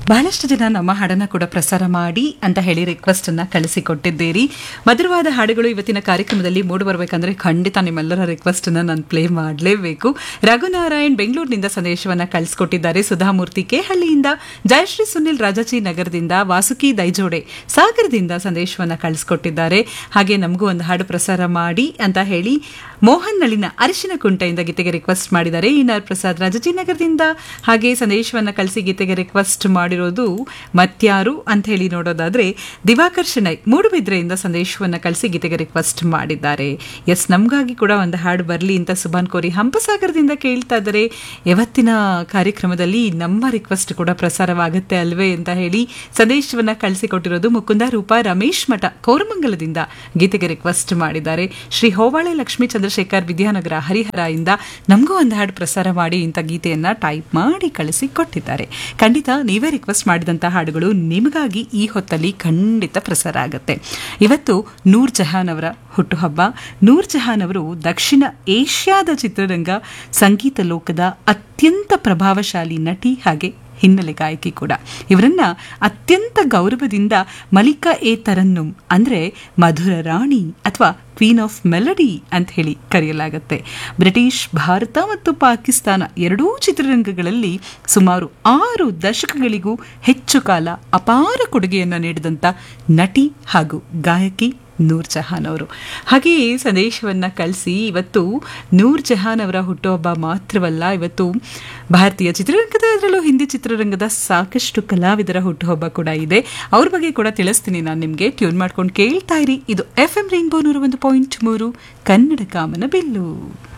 ಬಹಳಷ್ಟು ಜನ ನಮ್ಮ ಹಾಡನ್ನ ಕೂಡ ಪ್ರಸಾರ ಮಾಡಿ ಅಂತ ಹೇಳಿ ರಿಕ್ವೆಸ್ಟ್ ಅನ್ನ ಕಳಿಸಿಕೊಟ್ಟಿದ್ದೀರಿ ಮಧುರವಾದ ಹಾಡುಗಳು ಇವತ್ತಿನ ಕಾರ್ಯಕ್ರಮದಲ್ಲಿ ಮೂಡಿ ಬರಬೇಕಂದ್ರೆ ಖಂಡಿತ ನಿಮ್ಮೆಲ್ಲರ ರಿಕ್ವೆಸ್ಟ್ ಅನ್ನ ನಾನು ಪ್ಲೇ ಮಾಡಲೇಬೇಕು ರಘುನಾರಾಯಣ್ ಬೆಂಗಳೂರಿನಿಂದ ಸಂದೇಶವನ್ನ ಕಳಿಸ್ಕೊಟ್ಟಿದ್ದಾರೆ ಸುಧಾಮೂರ್ತಿ ಕೆಹಳ್ಳಿಯಿಂದ ಜಯಶ್ರೀ ಸುನಿಲ್ ರಾಜಾಜಿ ನಗರದಿಂದ ವಾಸುಕಿ ದೈಜೋಡೆ ಸಾಗರದಿಂದ ಸಂದೇಶವನ್ನ ಕಳಿಸ್ಕೊಟ್ಟಿದ್ದಾರೆ ಹಾಗೆ ನಮಗೂ ಒಂದು ಹಾಡು ಪ್ರಸಾರ ಮಾಡಿ ಅಂತ ಹೇಳಿ ಮೋಹನ್ ನಳಿನ ಅರಿಶಿನ ಕುಂಟೆಯಿಂದ ಗೀತೆಗೆ ರಿಕ್ವೆಸ್ಟ್ ಮಾಡಿದ್ದಾರೆ ಇನಾರ್ ಪ್ರಸಾದ್ ರಾಜಾಜಿನಗರದಿಂದ ಹಾಗೆ ಸಂದೇಶವನ್ನ ಕಳಿಸಿ ಗೀತೆಗೆ ರಿಕ್ವೆಸ್ಟ್ ಮಾಡಿರೋದು ಮತ್ಯಾರು ಅಂತ ಹೇಳಿ ನೋಡೋದಾದ್ರೆ ದಿವಾಕರ್ ಶೆಣೈ ಮೂಡುಬಿದ್ರೆಯಿಂದ ಸಂದೇಶವನ್ನ ಕಳಿಸಿ ಗೀತೆಗೆ ರಿಕ್ವೆಸ್ಟ್ ಮಾಡಿದ್ದಾರೆ ಎಸ್ ನಮಗಾಗಿ ಕೂಡ ಒಂದು ಹಾಡು ಬರಲಿ ಅಂತ ಸುಭಾನ್ ಕೋರಿ ಹಂಪಸಾಗರದಿಂದ ಕೇಳ್ತಾ ಇದ್ದಾರೆ ಯಾವತ್ತಿನ ಕಾರ್ಯಕ್ರಮದಲ್ಲಿ ನಮ್ಮ ರಿಕ್ವೆಸ್ಟ್ ಕೂಡ ಪ್ರಸಾರವಾಗುತ್ತೆ ಅಲ್ವೇ ಅಂತ ಹೇಳಿ ಸಂದೇಶವನ್ನ ಕಳಿಸಿಕೊಟ್ಟಿರೋದು ಮುಕುಂದ ರೂಪ ರಮೇಶ್ ಮಠ ಕೋರಮಂಗಲದಿಂದ ಗೀತೆಗೆ ರಿಕ್ವೆಸ್ಟ್ ಮಾಡಿದ್ದಾರೆ ಶ್ರೀ ಹೋವಾಳೆ ಲಕ್ಷ್ಮೀ ಚಂದ್ರಶೇಖರ್ ವಿದ್ಯಾನಗರ ಹರಿಹರ ಇಂದ ನಮಗೂ ಒಂದು ಹಾಡು ಪ್ರಸಾರ ಮಾಡಿ ಇಂಥ ಗೀತೆಯನ್ನ ಟೈಪ್ ಮಾಡಿ ಕಳಿಸಿ ಕೊಟ್ಟಿದ್ದಾರೆ ಖಂಡಿತ ನೀವೇ ರಿಕ್ವೆಸ್ಟ್ ಮಾಡಿದಂಥ ಹಾಡುಗಳು ನಿಮಗಾಗಿ ಈ ಹೊತ್ತಲ್ಲಿ ಖಂಡಿತ ಪ್ರಸಾರ ಆಗುತ್ತೆ ಇವತ್ತು ನೂರ್ ಜಹಾನ್ ಅವರ ಹುಟ್ಟುಹಬ್ಬ ನೂರ್ ಜಹಾನ್ ಅವರು ದಕ್ಷಿಣ ಏಷ್ಯಾದ ಚಿತ್ರರಂಗ ಸಂಗೀತ ಲೋಕದ ಅತ್ಯಂತ ಪ್ರಭಾವಶಾಲಿ ನಟಿ ಹಾಗೆ ಹಿನ್ನೆಲೆ ಗಾಯಕಿ ಕೂಡ ಇವರನ್ನ ಅತ್ಯಂತ ಗೌರವದಿಂದ ಮಲಿಕಾ ಎ ತರನ್ನುಮ್ ಅಂದ್ರೆ ಮಧುರ ರಾಣಿ ಅಥವಾ ಕ್ವೀನ್ ಆಫ್ ಮೆಲಡಿ ಅಂತ ಹೇಳಿ ಕರೆಯಲಾಗುತ್ತೆ ಬ್ರಿಟಿಷ್ ಭಾರತ ಮತ್ತು ಪಾಕಿಸ್ತಾನ ಎರಡೂ ಚಿತ್ರರಂಗಗಳಲ್ಲಿ ಸುಮಾರು ಆರು ದಶಕಗಳಿಗೂ ಹೆಚ್ಚು ಕಾಲ ಅಪಾರ ಕೊಡುಗೆಯನ್ನು ನೀಡಿದಂಥ ನಟಿ ಹಾಗೂ ಗಾಯಕಿ ನೂರ್ ಜಹಾನ್ ಅವರು ಹಾಗೆಯೇ ಸಂದೇಶವನ್ನು ಕಳಿಸಿ ಇವತ್ತು ನೂರ್ ಜಹಾನ್ ಅವರ ಹುಟ್ಟುಹಬ್ಬ ಮಾತ್ರವಲ್ಲ ಇವತ್ತು ಭಾರತೀಯ ಚಿತ್ರರಂಗದ ಅದರಲ್ಲೂ ಹಿಂದಿ ಚಿತ್ರರಂಗದ ಸಾಕಷ್ಟು ಕಲಾವಿದರ ಹುಟ್ಟುಹಬ್ಬ ಕೂಡ ಇದೆ ಅವ್ರ ಬಗ್ಗೆ ಕೂಡ ತಿಳಿಸ್ತೀನಿ ನಾನು ನಿಮಗೆ ಟ್ಯೂನ್ ಮಾಡ್ಕೊಂಡು ಕೇಳ್ತಾ ಇರಿ ಇದು ಎಫ್ ಎಂ ರೈನ್ಬೋ ನೂರ ಒಂದು ಪಾಯಿಂಟ್ ಮೂರು ಕನ್ನಡ ಕಾಮನ ಬಿಲ್ಲು